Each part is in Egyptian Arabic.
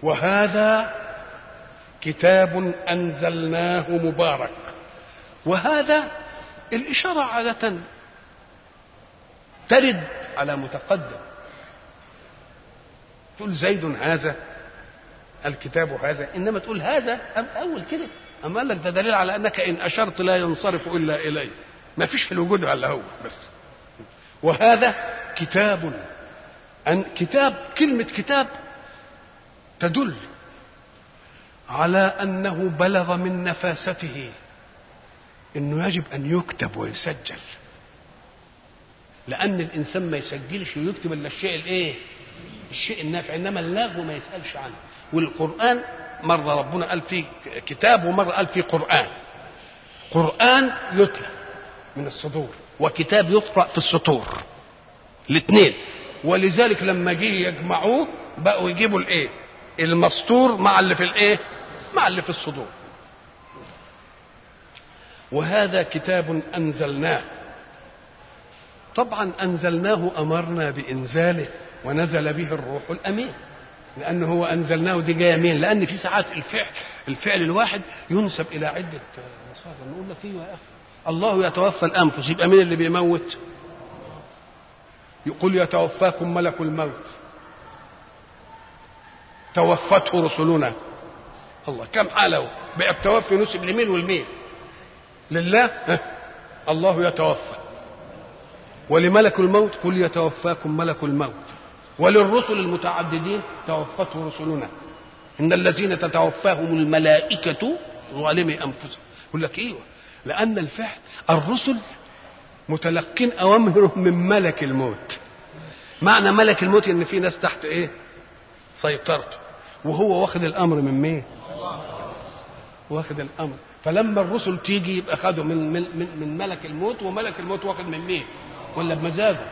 وهذا كتاب انزلناه مبارك وهذا الاشاره عاده ترد على متقدم تقول زيد هذا الكتاب هذا انما تقول هذا اول كده اما قال لك ده دليل على انك ان اشرت لا ينصرف الا اليه ما فيش في الوجود الا هو بس وهذا كتاب أن كتاب كلمة كتاب تدل على أنه بلغ من نفاسته أنه يجب أن يكتب ويسجل لأن الإنسان ما يسجلش ويكتب إلا الشيء الإيه؟ الشيء النافع إنما اللغو ما يسألش عنه والقرآن مرة ربنا قال فيه كتاب ومرة قال فيه قرآن قرآن يتلى من الصدور وكتاب يقرأ في السطور الاثنين ولذلك لما جه يجمعوه بقوا يجيبوا الايه المسطور مع اللي في الايه مع اللي في الصدور وهذا كتاب انزلناه طبعا انزلناه امرنا بانزاله ونزل به الروح الامين لانه هو انزلناه دي جايه مين لان في ساعات الفعل الفعل الواحد ينسب الى عده مصادر نقول لك ايوه يا اخي الله يتوفى الانفس يبقى مين اللي بيموت يقول يتوفاكم ملك الموت توفته رسلنا الله كم حاله بقى التوفي نسب لمين والمين لله ها؟ الله يتوفى ولملك الموت قل يتوفاكم ملك الموت وللرسل المتعددين توفته رسلنا ان الذين تتوفاهم الملائكه ظالمي انفسهم يقول لك ايوه لان الفعل الرسل متلقين اوامرهم من ملك الموت معنى ملك الموت ان في ناس تحت ايه سيطرته وهو واخد الامر من مين واخد الامر فلما الرسل تيجي يبقى خدوا من من من, من ملك الموت وملك الموت واخد من مين ولا بمزاجه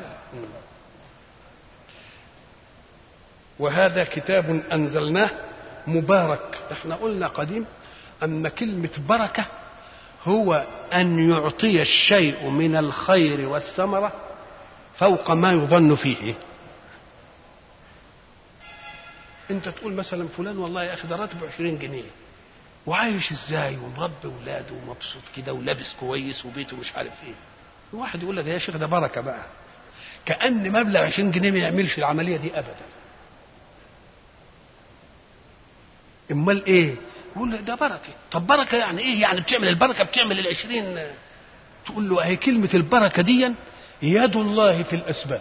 وهذا كتاب انزلناه مبارك احنا قلنا قديم ان كلمه بركه هو ان يعطي الشيء من الخير والثمره فوق ما يظن فيه انت تقول مثلا فلان والله يا اخي ده راتبه 20 جنيه وعايش ازاي ومربي ولاده ومبسوط كده ولابس كويس وبيته مش عارف ايه واحد يقول لك يا شيخ ده بركه بقى كان مبلغ 20 جنيه ما يعملش العمليه دي ابدا امال ايه يقول ده بركه طب بركه يعني ايه يعني بتعمل البركه بتعمل العشرين تقول له اهي كلمه البركه دي يد الله في الاسباب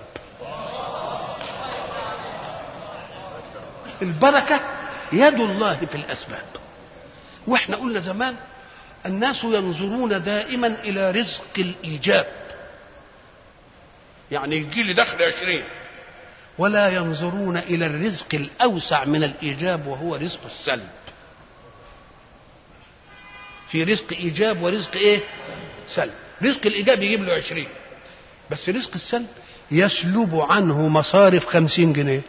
البركه يد الله في الاسباب واحنا قلنا زمان الناس ينظرون دائما الى رزق الايجاب يعني يجي لي دخل عشرين ولا ينظرون الى الرزق الاوسع من الايجاب وهو رزق السلب في رزق ايجاب ورزق ايه سلب رزق الايجاب يجيب له عشرين بس رزق السلب يسلب عنه مصارف خمسين جنيه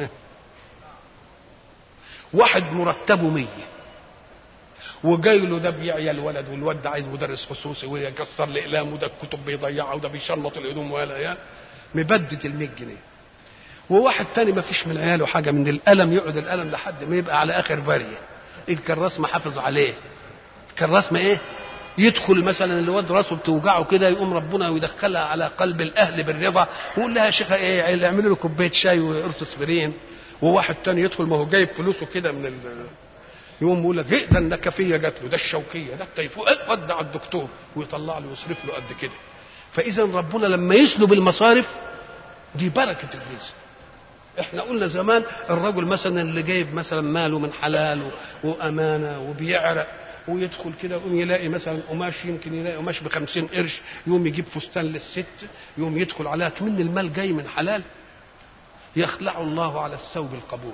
واحد مرتبه مية وجاي له ده بيعيا الولد والواد ده عايز مدرس خصوصي ويكسر الاقلام وده الكتب بيضيعها وده بيشنط الهدوم ولا يا مبدد ال 100 جنيه وواحد تاني ما فيش من عياله حاجه من القلم يقعد القلم لحد ما يبقى على اخر باريه الكراس ما حافظ عليه الكراس ما ايه يدخل مثلا الواد راسه بتوجعه كده يقوم ربنا ويدخلها على قلب الاهل بالرضا ويقول لها يا شيخه ايه اعملوا له كوبايه شاي وقرص اسبرين وواحد تاني يدخل ما هو جايب فلوسه كده من ال... يقوم يقول لك ايه ده النكفيه جات له ده الشوكيه ده التيفون ودع الدكتور ويطلع له ويصرف له قد كده فاذا ربنا لما يسلب المصارف دي بركه الرزق احنا قلنا زمان الرجل مثلا اللي جايب مثلا ماله من حلال وامانه وبيعرق ويدخل كده يقوم يلاقي مثلا قماش يمكن يلاقي قماش ب 50 قرش يقوم يجيب فستان للست يقوم يدخل عليها كمن المال جاي من حلال يخلع الله على الثوب القبول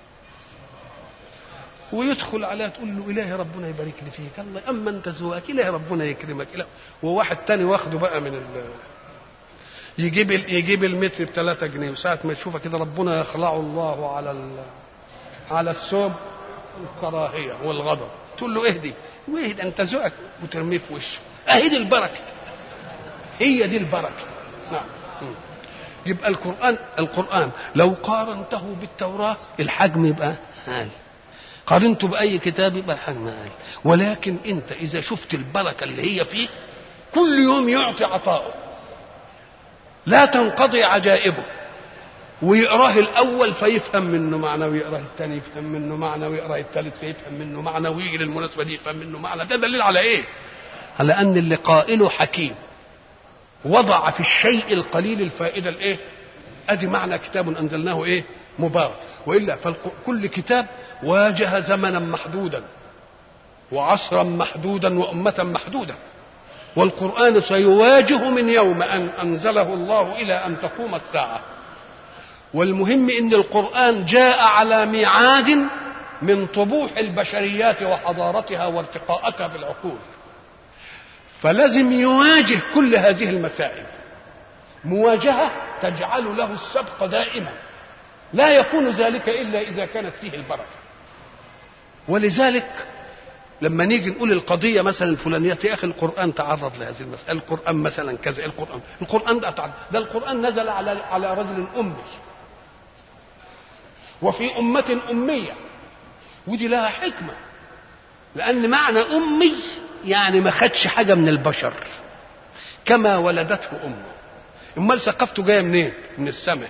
ويدخل عليها تقول له الهي ربنا يبارك لي فيك الله اما انت ذوقك الهي ربنا يكرمك إله. وواحد تاني واخده بقى من ال يجيب ال يجيب المتر ب 3 جنيه وساعة ما يشوفها كده ربنا يخلعه الله على ال على الثوب الكراهية والغضب تقول له اهدي واهدي انت ذوقك وترميه في وشه اهي دي البركة هي دي البركة نعم يبقى القرآن القرآن لو قارنته بالتوراة الحجم يبقى قال قارنته بأي كتاب يبقى الحاج ما قال ولكن أنت إذا شفت البركة اللي هي فيه كل يوم يعطي عطاؤه لا تنقضي عجائبه ويقراه الاول فيفهم منه معنى ويقراه الثاني يفهم منه معنى ويقراه الثالث فيفهم منه معنى ويجي للمناسبه دي يفهم منه معنى ده دليل على ايه؟ على ان اللي قائله حكيم وضع في الشيء القليل الفائده الايه؟ ادي معنى كتاب انزلناه ايه؟ مبارك والا فكل كتاب واجه زمنا محدودا وعصرا محدودا وامه محدوده والقران سيواجه من يوم ان انزله الله الى ان تقوم الساعه والمهم ان القران جاء على ميعاد من طموح البشريات وحضارتها وارتقاءاتها بالعقول فلازم يواجه كل هذه المسائل مواجهه تجعل له السبق دائما لا يكون ذلك الا اذا كانت فيه البركه ولذلك لما نيجي نقول القضيه مثلا الفلانيه يا اخي القران تعرض لهذه المساله القران مثلا كذا القران القران ده تعرض. ده القران نزل على على رجل امي وفي أمة أمية ودي لها حكمة لأن معنى أمي يعني ما خدش حاجة من البشر كما ولدته أمه أمال ثقافته جاية منين؟ من السماء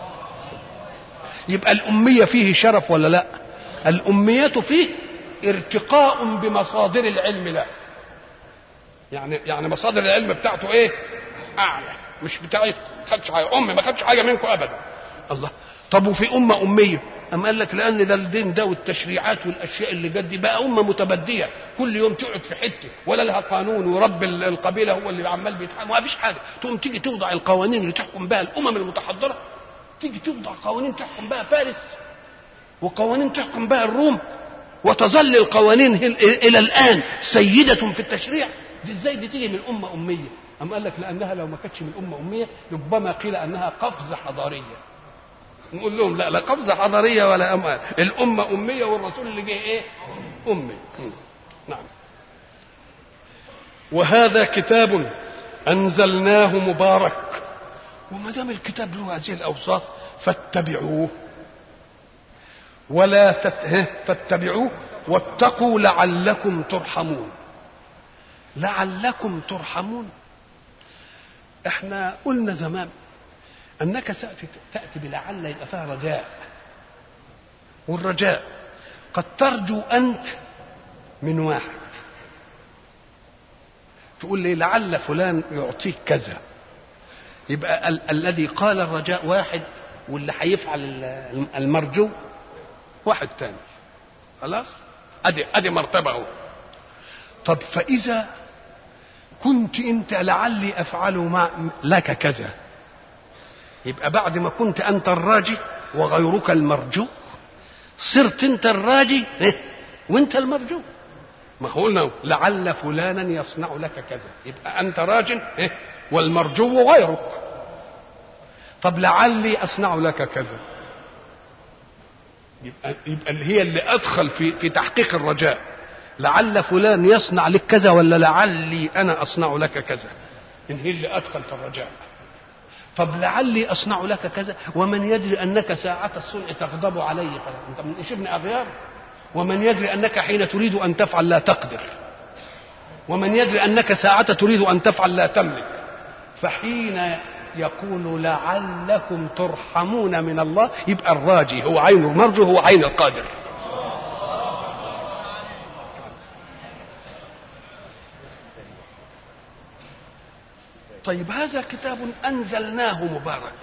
يبقى الأمية فيه شرف ولا لا؟ الأمية فيه ارتقاء بمصادر العلم له يعني يعني مصادر العلم بتاعته ايه؟ أعلى مش بتاعي خدش حاجة أمي ما خدش حاجة منكم أبدا الله طب وفي أمة أمية أم قال لك لأن ده الدين ده والتشريعات والأشياء اللي جت دي بقى أمة متبدية كل يوم تقعد في حتة ولا لها قانون ورب القبيلة هو اللي عمال بيتحكم ما فيش حاجة تقوم تيجي توضع القوانين اللي تحكم بها الأمم المتحضرة تيجي توضع قوانين تحكم بها فارس وقوانين تحكم بها الروم وتظل القوانين إلى الآن سيدة في التشريع دي ازاي دي تيجي من أمة أمية أم قال لك لأنها لو ما كانتش من أمة أمية ربما قيل أنها قفزة حضارية نقول لهم لا لا قفزة حضارية ولا أم الأمة أمية والرسول اللي جه إيه؟ أمي نعم وهذا كتاب أنزلناه مبارك وما دام الكتاب له هذه الأوصاف فاتبعوه ولا تت... فاتبعوه واتقوا لعلكم ترحمون لعلكم ترحمون احنا قلنا زمان انك تاتي تاتي بلعل يبقى فيها رجاء والرجاء قد ترجو انت من واحد تقول لي لعل فلان يعطيك كذا يبقى ال- الذي قال الرجاء واحد واللي هيفعل ال- المرجو واحد تاني خلاص ادي ادي مرتبه اهو طب فاذا كنت انت لعلي افعل مع لك كذا يبقى بعد ما كنت انت الراجي وغيرك المرجو صرت انت الراجي إيه؟ وانت المرجو ما هو قلنا لعل فلانا يصنع لك كذا يبقى انت راج إيه؟ والمرجو غيرك طب لعلي اصنع لك كذا يبقى, يبقى اللي هي اللي ادخل في في تحقيق الرجاء لعل فلان يصنع لك كذا ولا لعلي انا اصنع لك كذا ان هي اللي ادخل في الرجاء طب لعلي اصنع لك كذا ومن يدري انك ساعة الصنع تغضب علي انت من ابن اغيار ومن يدري انك حين تريد ان تفعل لا تقدر ومن يدري انك ساعة تريد ان تفعل لا تملك فحين يقول لعلكم ترحمون من الله يبقى الراجي هو عين المرجو هو عين القادر طيب هذا كتاب انزلناه مبارك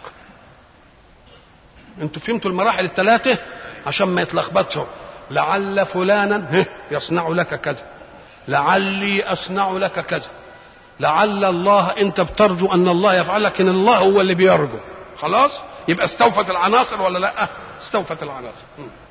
انتوا فهمتوا المراحل الثلاثه عشان ما يتلخبطش لعل فلانا يصنع لك كذا لعلي اصنع لك كذا لعل الله انت بترجو ان الله يفعل لكن الله هو اللي بيرجو خلاص يبقى استوفت العناصر ولا لا استوفت العناصر م.